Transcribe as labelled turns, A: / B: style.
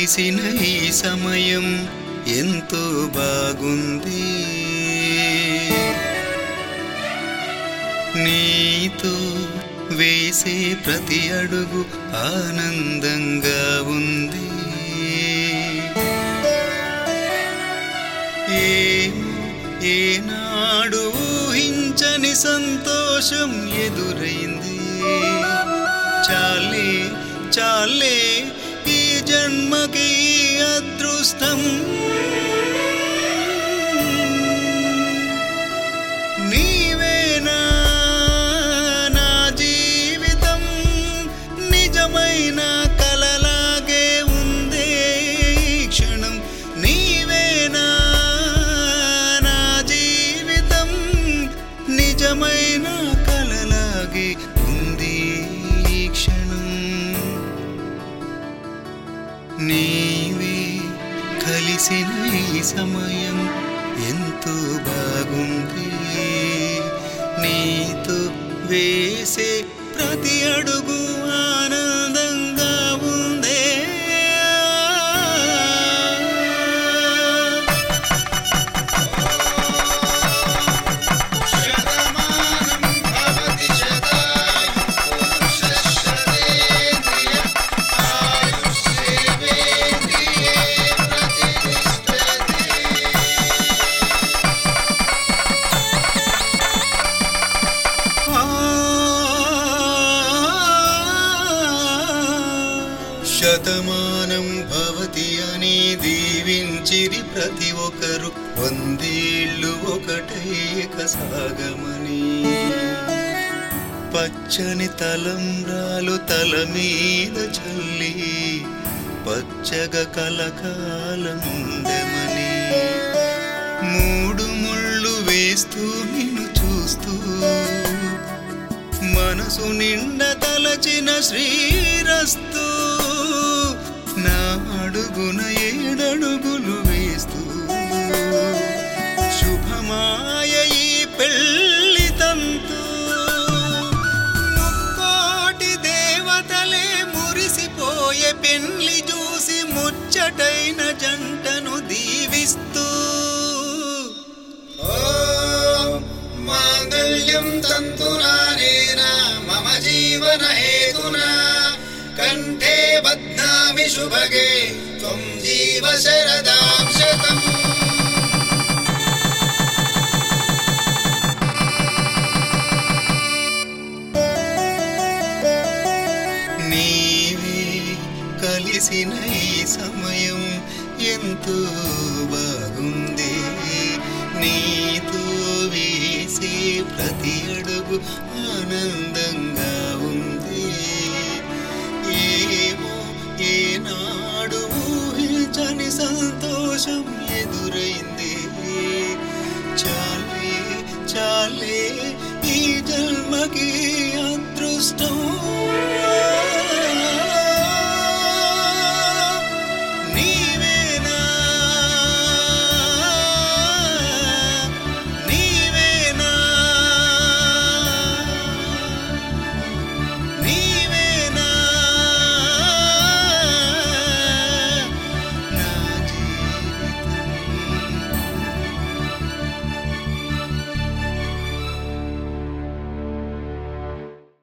A: కలిసిన ఈ సమయం ఎంతో బాగుంది నీతో వేసే ప్రతి అడుగు ఆనందంగా ఉంది ఏమో ఏనాడు ఊహించని సంతోషం ఎదురైంది చాలే చాలే ఈ జన్మకి ఈ అదృష్టం నీవేనా నా జీవితం నిజమైన కలలాగే ఉందే ఈ క్షణం నీవేనా నా జీవితం నిజమైన కలలాగే ఉంది ఈ క్షణం నీవే కలిసిన ఈ సమయం ఎంతో బాగుంది నీతో వేసే ప్రతి అడుగు ఆనందంగా ఉందే
B: శతమానం భవతి శతాయు పురుషశతేంద్రియ ఆయుష్యేవేంద్రియే ప్రతిష్టతే
A: శతమానం భవతి అని దీవించిరి ప్రతి ఒక్కరు వందేళ్ళు ఒకటైక సాగమని పచ్చని తలంబ్రాలు తల మీద చల్లి పచ్చగా కలకాలముండమని మూడు ముళ్ళు వేస్తూ నిన్ను చూస్తూ మనసు నిండ తలచిన శ్రీరస్తు నా అడుగున ఏడడుగులు వేస్తూ శుభమాయ ఈ పెళ్ళి తంతు ముక్కోటి దేవతలే మురిసిపోయే పెళ్లి చూసి ముచ్చటైన జంటను దీవిస్తూ
B: ఓం మాంగళ్యం తంతునానేన మమ జీవన హేతునా కంఠే బధ్నామి శుభగే త్వం జీవ శరదాం శతం
A: నీవే కలిసిన ఈ సమయం ఎంతో బాగుంది నీతో వేసే ప్రతి అడుగు ఆనందంగా ఉంది ఏమో ఏనాడు ఊహించని సంతోషం